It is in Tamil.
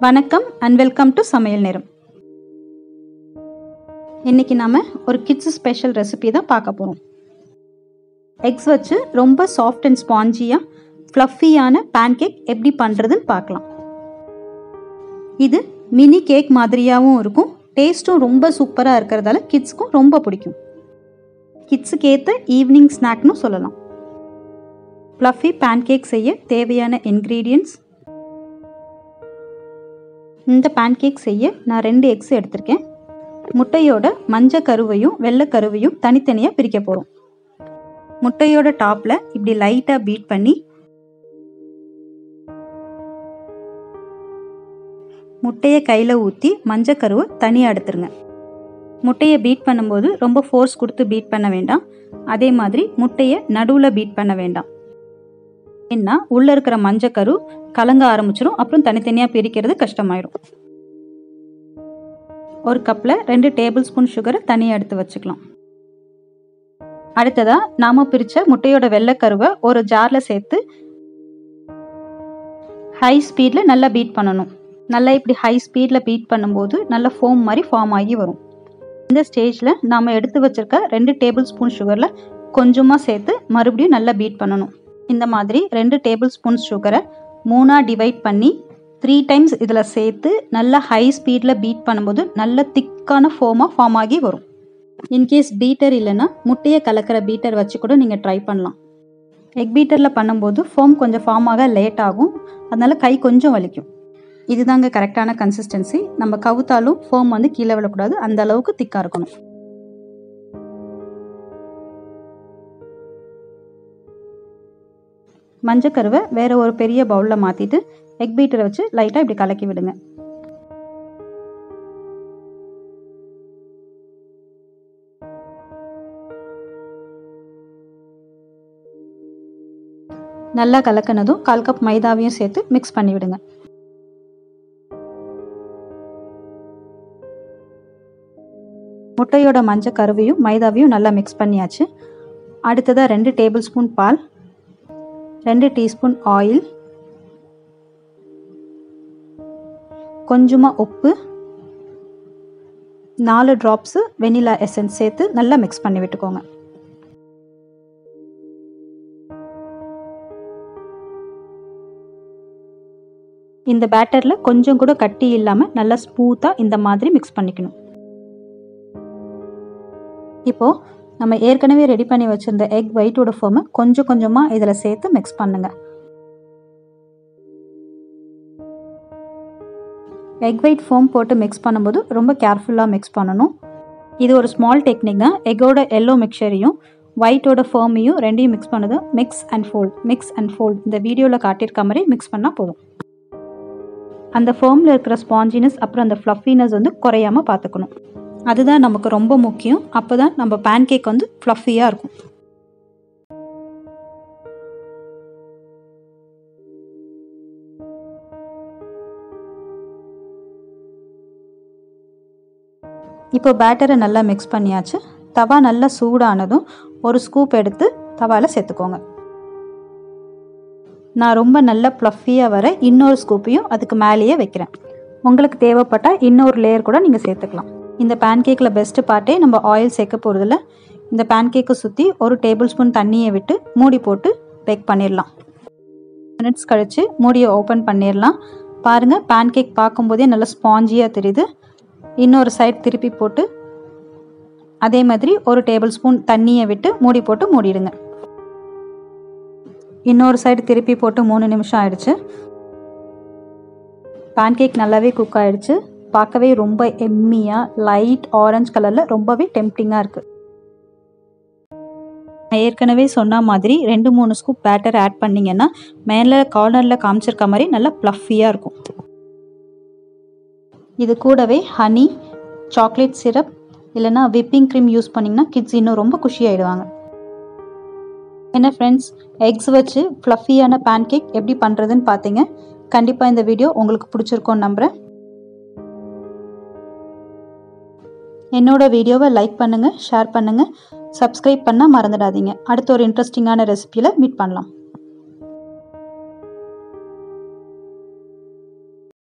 வணக்கம் அண்ட் வெல்கம் டு சமையல் நேரம் இன்னைக்கு நாம ஒரு கிட்ஸ் ஸ்பெஷல் ரெசிபி தான் பார்க்க போகிறோம் எக்ஸ் வச்சு ரொம்ப சாஃப்ட் அண்ட் ஸ்பாஞ்சியாக ஃப்ளஃபியான பேன்கேக் எப்படி பண்ணுறதுன்னு பார்க்கலாம் இது மினி கேக் மாதிரியாகவும் இருக்கும் டேஸ்ட்டும் ரொம்ப சூப்பராக இருக்கிறதால கிட்ஸ்க்கும் ரொம்ப பிடிக்கும் கிட்ஸுக்கு ஏற்ற ஈவினிங் ஸ்நாக்னு சொல்லலாம் ஃப்ளஃபி பேன்கேக் செய்ய தேவையான இன்க்ரீடியன்ட்ஸ் இந்த பேன்கேக் செய்ய நான் ரெண்டு எக்ஸ் எடுத்திருக்கேன் முட்டையோட மஞ்சள் கருவையும் வெள்ளை கருவையும் தனித்தனியாக பிரிக்க போகிறோம் முட்டையோட டாப்பில் இப்படி லைட்டாக பீட் பண்ணி முட்டையை கையில் ஊற்றி மஞ்சள் கருவை தனியாக எடுத்துருங்க முட்டையை பீட் பண்ணும்போது ரொம்ப ஃபோர்ஸ் கொடுத்து பீட் பண்ண வேண்டாம் அதே மாதிரி முட்டையை நடுவில் பீட் பண்ண வேண்டாம் ஏன்னா உள்ளே இருக்கிற மஞ்சக்கரு கலங்க ஆரம்பிச்சிடும் அப்புறம் தனித்தனியாக பிரிக்கிறது கஷ்டமாயிடும் ஒரு கப்பில் ரெண்டு டேபிள் ஸ்பூன் சுகரை தனியாக எடுத்து வச்சுக்கலாம் அடுத்ததாக நாம் பிரித்த முட்டையோட வெள்ளைக்கருவை ஒரு ஜாரில் சேர்த்து ஹை ஸ்பீடில் நல்லா பீட் பண்ணணும் நல்லா இப்படி ஹை ஸ்பீடில் பீட் பண்ணும்போது நல்ல ஃபோம் மாதிரி ஃபார்ம் ஆகி வரும் இந்த ஸ்டேஜில் நாம் எடுத்து வச்சிருக்க ரெண்டு டேபிள் ஸ்பூன் சுகரில் கொஞ்சமாக சேர்த்து மறுபடியும் நல்லா பீட் பண்ணணும் இந்த மாதிரி ரெண்டு டேபிள் ஸ்பூன் சுகரை மூணாக டிவைட் பண்ணி த்ரீ டைம்ஸ் இதில் சேர்த்து நல்லா ஹை ஸ்பீடில் பீட் பண்ணும்போது நல்ல திக்கான ஃபோமாக ஃபார்ம் ஆகி வரும் இன்கேஸ் பீட்டர் இல்லைன்னா முட்டையை கலக்கிற பீட்டர் வச்சு கூட நீங்கள் ட்ரை பண்ணலாம் எக் பீட்டரில் பண்ணும்போது ஃபோம் கொஞ்சம் ஃபார்ம் ஆக லேட் ஆகும் அதனால் கை கொஞ்சம் வலிக்கும் இதுதாங்க கரெக்டான கன்சிஸ்டன்சி நம்ம கவுத்தாலும் ஃபோம் வந்து கீழே விழக்கூடாது அந்த அளவுக்கு திக்காக இருக்கணும் மஞ்சக்கருவை வேற ஒரு பெரிய பவுலில் மாற்றிட்டு எக் பீட்டரை வச்சு லைட்டாக இப்படி கலக்கி விடுங்க நல்லா கலக்கினதும் கால் கப் மைதாவையும் சேர்த்து மிக்ஸ் பண்ணி விடுங்க முட்டையோட மஞ்சள் கருவையும் மைதாவையும் நல்லா மிக்ஸ் பண்ணியாச்சு அடுத்ததாக ரெண்டு டேபிள் ஸ்பூன் பால் ரெண்டு டீஸ்பூன் ஆயில் கொஞ்சமாக உப்பு நாலு ட்ராப்ஸு வெனிலா எசன்ஸ் சேர்த்து நல்லா மிக்ஸ் பண்ணி விட்டுக்கோங்க இந்த பேட்டரில் கொஞ்சம் கூட கட்டி இல்லாமல் நல்லா ஸ்மூத்தாக இந்த மாதிரி மிக்ஸ் பண்ணிக்கணும் இப்போது நம்ம ஏற்கனவே ரெடி பண்ணி வச்சுருந்த எக் ஒயிட்டோட ஃபோமை கொஞ்சம் கொஞ்சமாக இதில் சேர்த்து மிக்ஸ் பண்ணுங்க எக் ஒயிட் ஃபோம் போட்டு மிக்ஸ் பண்ணும்போது ரொம்ப கேர்ஃபுல்லாக மிக்ஸ் பண்ணணும் இது ஒரு ஸ்மால் டெக்னிக் தான் எக்கோட எல்லோ மிக்சரையும் ஒயிட்டோட ஃபோமையும் ரெண்டையும் மிக்ஸ் பண்ணது mix and fold mix and fold இந்த வீடியோவில் காட்டியிருக்க மாதிரி மிக்ஸ் பண்ணால் போதும் அந்த ஃபோமில் இருக்கிற ஸ்பாஞ்சினஸ் அப்புறம் அந்த ஃப்ளஃபினஸ் வந்து குறையாமல் பார்த்துக்கணும் அதுதான் நமக்கு ரொம்ப முக்கியம் அப்போ தான் நம்ம பேன்கேக் வந்து ஃப்ளஃபியாக இருக்கும் இப்போ பேட்டரை நல்லா மிக்ஸ் பண்ணியாச்சு தவா நல்லா சூடானதும் ஒரு ஸ்கூப் எடுத்து தவாவில் சேர்த்துக்கோங்க நான் ரொம்ப நல்லா ப்ளஃபியாக வர இன்னொரு ஸ்கூப்பையும் அதுக்கு மேலேயே வைக்கிறேன் உங்களுக்கு தேவைப்பட்டால் இன்னொரு லேயர் கூட நீங்கள் சேர்த்துக்கலாம் இந்த பேன்கேக்கில் பெஸ்ட்டு பார்ட்டே நம்ம ஆயில் சேர்க்க போகிறதில்ல இந்த பேன்கேக்கை சுற்றி ஒரு டேபிள் ஸ்பூன் தண்ணியை விட்டு மூடி போட்டு பேக் பண்ணிடலாம் மினிட்ஸ் கழித்து மூடியை ஓப்பன் பண்ணிடலாம் பாருங்கள் பேன்கேக் பார்க்கும்போதே நல்லா ஸ்பாஞ்சியாக தெரியுது இன்னொரு சைட் திருப்பி போட்டு அதே மாதிரி ஒரு டேபிள் ஸ்பூன் தண்ணியை விட்டு மூடி போட்டு மூடிடுங்க இன்னொரு சைடு திருப்பி போட்டு மூணு நிமிஷம் ஆயிடுச்சு பேன்கேக் நல்லாவே குக் ஆயிடுச்சு பார்க்கவே ரொம்ப எம்மியாக லைட் ஆரஞ்சு கலரில் ரொம்பவே டெம்டிங்காக இருக்குது ஏற்கனவே சொன்ன மாதிரி ரெண்டு மூணு ஸ்கூப் பேட்டர் ஆட் பண்ணிங்கன்னா மேலே கார்னரில் காமிச்சிருக்க மாதிரி நல்லா ப்ளஃபியாக இருக்கும் இது கூடவே ஹனி சாக்லேட் சிரப் இல்லைனா விப்பிங் க்ரீம் யூஸ் பண்ணிங்கன்னா கிட்ஸ் இன்னும் ரொம்ப குஷியாயிடுவாங்க என்ன ஃப்ரெண்ட்ஸ் எக்ஸ் வச்சு ஃப்ளஃபியான பேன்கேக் எப்படி பண்ணுறதுன்னு பார்த்தீங்க கண்டிப்பாக இந்த வீடியோ உங்களுக்கு பிடிச்சிருக்கோன்னு நம்புகிறேன் என்னோட வீடியோவை லைக் பண்ணுங்கள் ஷேர் பண்ணுங்கள் சப்ஸ்கிரைப் பண்ணால் மறந்துடாதீங்க அடுத்த ஒரு இன்ட்ரெஸ்டிங்கான ரெசிபியில் மீட் பண்ணலாம்